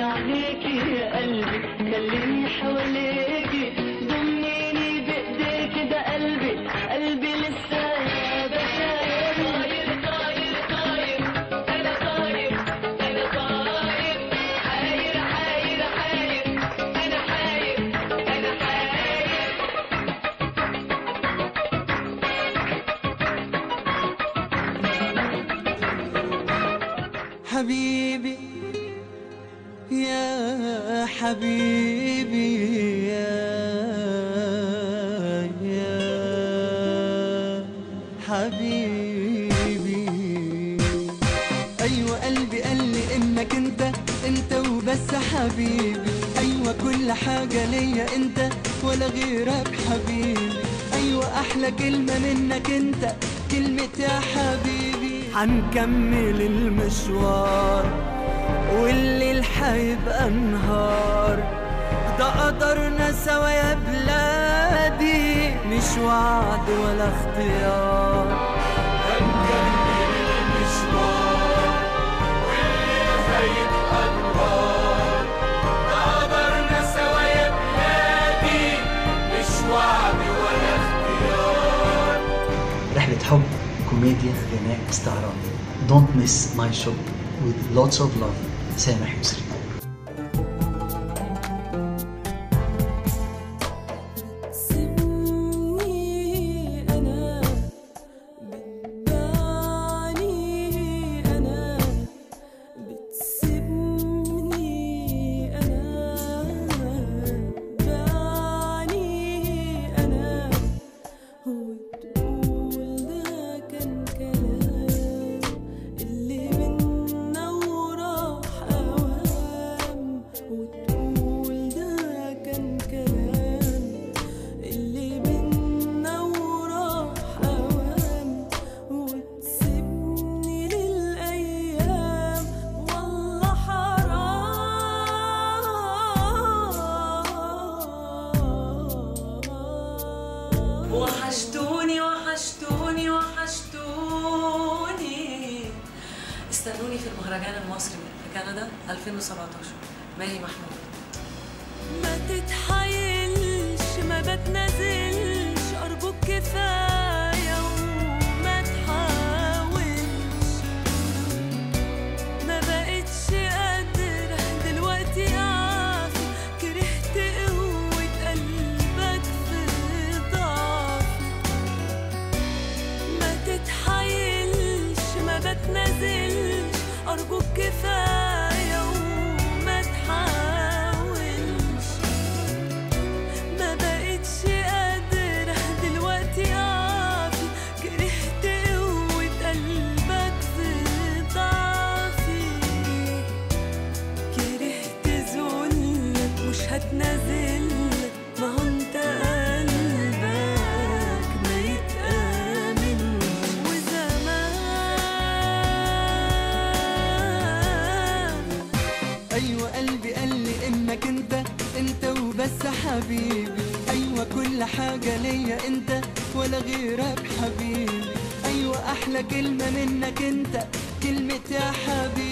عليكي يا قلبي خليني حواليكي ضميني بايديكي ده قلبي قلبي لسه بشاير طاير طاير طاير انا طاير انا طاير حاير حاير حاير انا حاير انا حاير حبيبي يا حبيبي يا يا حبيبي ايوه قلبي قال لي انك انت انت وبس حبيبي ايوه كل حاجه ليا انت ولا غيرك حبيبي ايوه احلى كلمه منك انت كلمه يا حبيبي هنكمل المشوار والليل حيبقى نهار ده قدرنا سوا يا بلادي مش وعد ولا اختيار هنكمل المشوار والليل هيبقى نهار ده قدرنا سوا يا بلادي مش وعد ولا اختيار رحلة حب كوميديا غناء استعراض Don't miss my show with lots of love سامح يسري سمني أنا بتبعني أنا بتسيبني أنا بعني أنا وتقول ده كان كلام اللي منا وراح أوام وتقول ده كان كلام اللي بينا وراح أوام وتسيبني للأيام والله حرام وحشتوني وحشتوني وحشتوني استنوني في المهرجان المصري في كندا 2017 ماهي محمود ما تتحايلش ما بتنازلش أرجوك كفاية وما تحاولش ما بقتش قادرة دلوقتي أعرف كرهت قوة قلبك في ضعفي ما تتحايلش ما بتنازلش أرجوك كفاية وما تحاولش ما بقتش قادرة دلوقتي أعفي كرهت قوة قلبك في ضعفي كرهت ذلك مش هتنازلك ما هو انت قلبك ما يتآمنش وزمان ايوه قلبي قال لي انك انت انت وبس حبيبي ايوه كل حاجه ليا انت ولا غيرك حبيبي ايوه احلى كلمه منك انت كلمه يا حبيبي